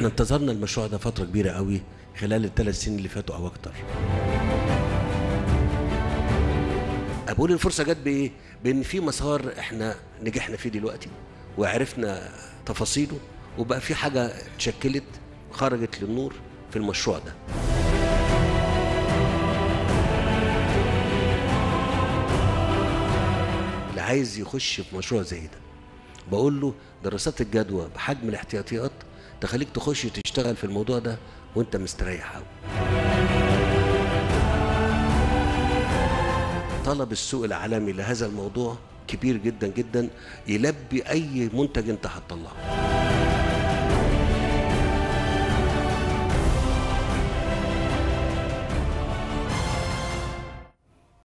احنا انتظرنا المشروع ده فتره كبيره قوي خلال الثلاث سنين اللي فاتوا او اكتر بقول الفرصه جت بايه بان في مسار احنا نجحنا فيه دلوقتي وعرفنا تفاصيله وبقى في حاجه اتشكلت خرجت للنور في المشروع ده اللي عايز يخش في مشروع زي ده بقول له دراسات الجدوى بحجم الاحتياطيات تخليك تخش تشتغل في الموضوع ده وانت مستريح قوي طلب السوق العالمي لهذا الموضوع كبير جدا جدا يلبي اي منتج انت هتطلعه